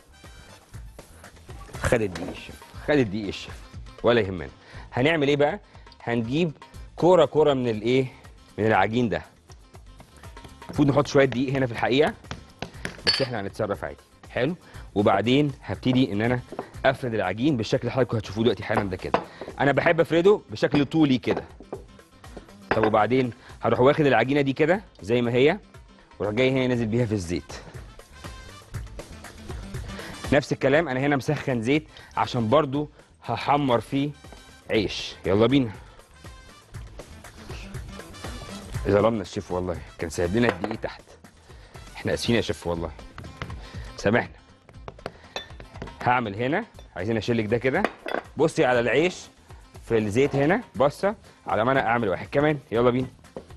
خد الدقيق الشيف خد الدقيق الشيف ولا يهمنا هنعمل ايه بقى هنجيب كوره كوره من الايه من العجين ده المفروض نحط شويه دقيق هنا في الحقيقه بس احنا هنتصرف عادي حلو وبعدين هبتدي ان انا افرد العجين بالشكل اللي حضراتكم هتشوفوه دلوقتي حالا ده كده انا بحب افرده بشكل طولي كده طب وبعدين هروح واخد العجينه دي كده زي ما هي واروح جاي هنا نازل بيها في الزيت نفس الكلام انا هنا مسخن زيت عشان برضو هحمر فيه عيش يلا بينا ظلمنا الشيف والله كان سايب لنا الدقيق تحت احنا اسفين يا شيف والله سامحنا هعمل هنا عايزين اشيلك ده كده بصي على العيش في الزيت هنا بصه على ما انا اعمل واحد كمان يلا بينا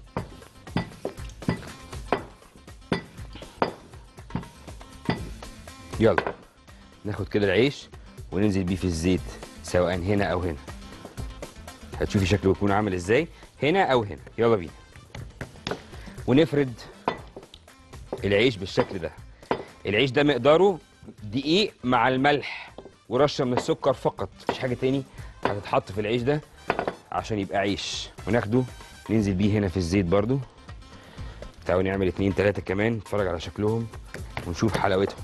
يلا ناخد كده العيش وننزل بيه في الزيت سواء هنا او هنا هتشوفي شكله يكون عامل ازاي هنا او هنا يلا بينا ونفرد العيش بالشكل ده العيش ده مقداره دقيق مع الملح ورشه من السكر فقط مفيش حاجه تاني هتتحط في العيش ده عشان يبقى عيش وناخده ننزل بيه هنا في الزيت برضو تعالوا نعمل اتنين تلاته كمان نتفرج على شكلهم ونشوف حلاوتهم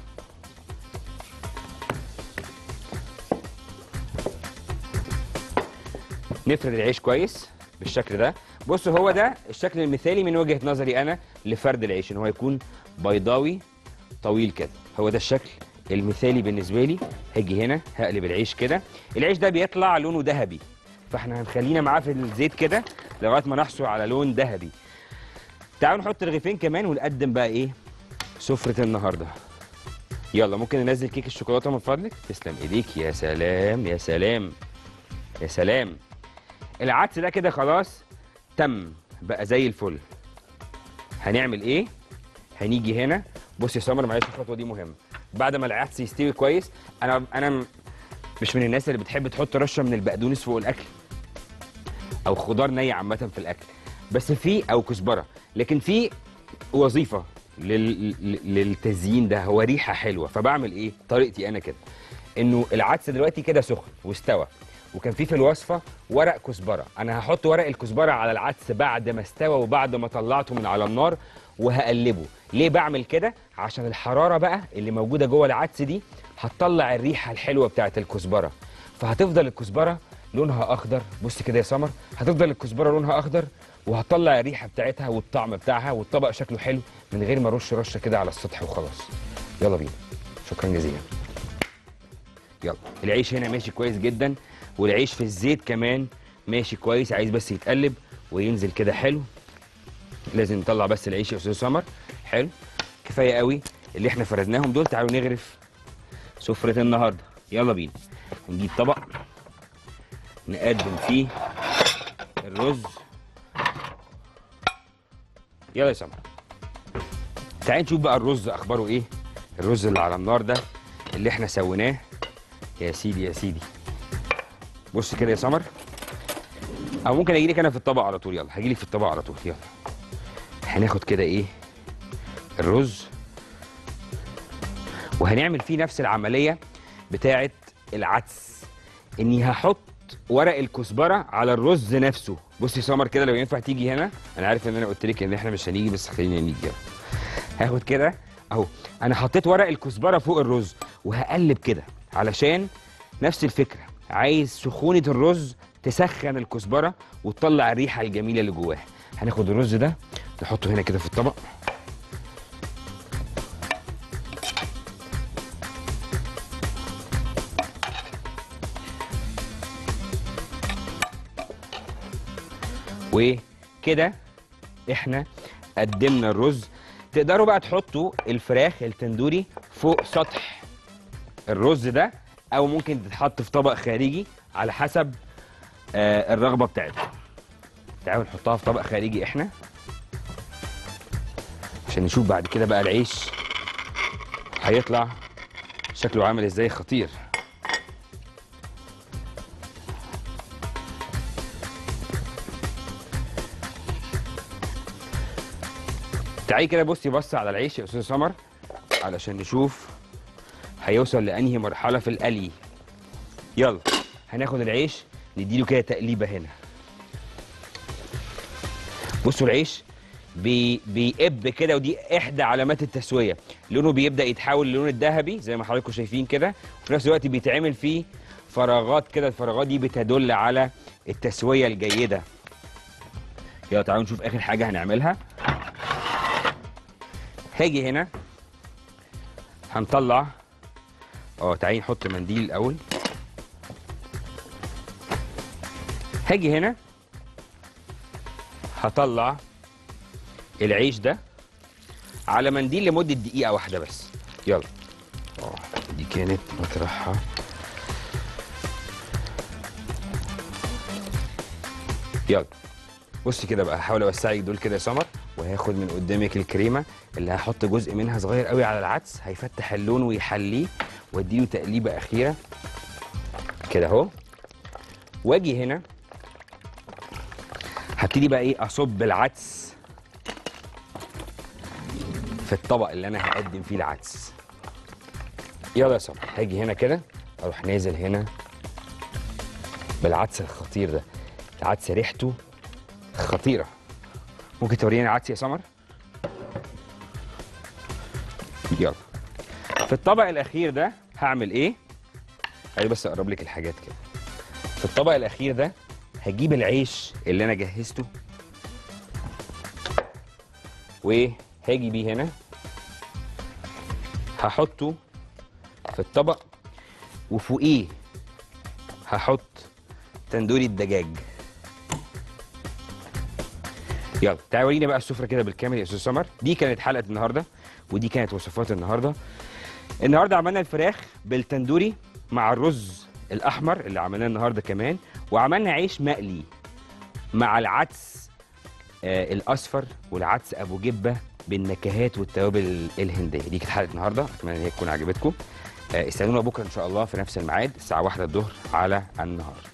نفرد العيش كويس بالشكل ده بصوا هو ده الشكل المثالي من وجهة نظري انا لفرد العيش ان هو يكون بيضاوي طويل كده هو ده الشكل المثالي بالنسبه لي هاجي هنا هقلب العيش كده العيش ده بيطلع لونه ذهبي فاحنا هنخلينا معاه في الزيت كده لغايه ما نحصل على لون ذهبي تعالوا نحط رغيفين كمان ونقدم بقى ايه سفره النهارده يلا ممكن ننزل كيك الشوكولاته من فضلك تسلم ايديك يا سلام يا سلام يا سلام العدس ده كده خلاص تم بقى زي الفل هنعمل ايه هنيجي هنا بص يا سمر معلش الخطوه دي مهمه بعد ما العدس يستوي كويس انا انا م- مش من الناس اللي بتحب تحط رشه من البقدونس فوق الاكل او خضار ني عامه في الاكل بس في او كزبره لكن في وظيفه لل... لل- للتزيين ده هو ريحه حلوه فبعمل ايه طريقتي انا كده انه العدس دلوقتي كده سخن واستوى وكان في في الوصفه ورق كزبره انا هحط ورق الكزبره على العدس بعد ما استوى وبعد ما طلعته من على النار وهقلبه ليه بعمل كده عشان الحراره بقى اللي موجوده جوه العدس دي هتطلع الريحه الحلوه بتاعه الكزبره فهتفضل الكزبره لونها اخضر بص كده يا سمر هتفضل الكزبره لونها اخضر وهتطلع الريحه بتاعتها والطعم بتاعها والطبق شكله حلو من غير ما ارش رشه كده على السطح وخلاص يلا بينا شكرا جزيلا يلا العيش هنا ماشي كويس جدا والعيش في الزيت كمان ماشي كويس عايز بس يتقلب وينزل كده حلو لازم نطلع بس العيش يا استاذ سمر حلو كفايه قوي اللي احنا فردناهم دول تعالوا نغرف سفره النهارده يلا بينا نجيب طبق نقدم فيه الرز يلا يا سمر تعالي نشوف بقى الرز اخباره ايه الرز اللي على النار ده اللي احنا سويناه يا سيدي يا سيدي بص كده يا سمر او ممكن اجي لك انا في الطبق على طول يلا هجي لك في الطبق على طول يلا هناخد كده ايه الرز وهنعمل فيه نفس العمليه بتاعه العدس اني هحط ورق الكزبره على الرز نفسه بصي يا سمر كده لو ينفع تيجي هنا انا عارف ان انا قلت لك ان احنا مش هنيجي بس خلينا نيجي يلا هاخد كده اهو انا حطيت ورق الكزبره فوق الرز وهقلب كده علشان نفس الفكره عايز سخونه الرز تسخن الكزبره وتطلع الريحه الجميله اللي جواها هناخد الرز ده نحطه هنا كده في الطبق وكده احنا قدمنا الرز تقدروا بقى تحطوا الفراخ التندوري فوق سطح الرز ده او ممكن تتحط في طبق خارجي على حسب آه الرغبه بتاعتكم تعالوا نحطها في طبق خارجي احنا عشان نشوف بعد كده بقى العيش هيطلع شكله عامل ازاي خطير تعالي كده بصي بص على العيش يا استاذ سمر علشان نشوف هيوصل لانهي مرحله في القلي يلا هناخد العيش نديله كده تقليبه هنا بصوا العيش بي بيقب كده ودي احدى علامات التسويه لونه بيبدا يتحول للون الذهبي زي ما حضراتكم شايفين كده وفي نفس الوقت بيتعمل فيه فراغات كده الفراغات دي بتدل على التسويه الجيده يلا تعالوا نشوف اخر حاجه هنعملها هاجي هنا هنطلع اه تعالي نحط منديل الاول هاجي هنا هطلع العيش ده على منديل لمده دقيقه واحده بس يلا اه دي كانت مطرحها يلا بصي كده بقى هحاول اوسعك دول كده يا سمر وهاخد من قدامك الكريمه اللي هحط جزء منها صغير قوي على العدس هيفتح اللون ويحليه واديله تقليبه اخيره كده اهو واجي هنا هبتدي بقى ايه اصب العدس في الطبق اللي انا هقدم فيه العدس يلا يا سمر هاجي هنا كده اروح نازل هنا بالعدس الخطير ده العدس ريحته خطيره ممكن توريني العدس يا سمر يلا في الطبق الاخير ده هعمل ايه عايز بس اقرب لك الحاجات كده في الطبق الاخير ده هجيب العيش اللي انا جهزته وهاجي بيه هنا هحطه في الطبق وفوقيه هحط تندوري الدجاج يلا تعالوا وريني بقى السفره كده بالكامل يا استاذ سمر دي كانت حلقه النهارده ودي كانت وصفات النهارده النهارده عملنا الفراخ بالتندوري مع الرز الاحمر اللي عملناه النهارده كمان وعملنا عيش مقلي مع العدس آه الاصفر والعدس ابو جبه بالنكهات والتوابل الهنديه دي كانت حلقه النهارده اتمنى ان هي تكون عجبتكم آه استنونا بكره ان شاء الله في نفس الميعاد الساعه 1 الظهر على النهار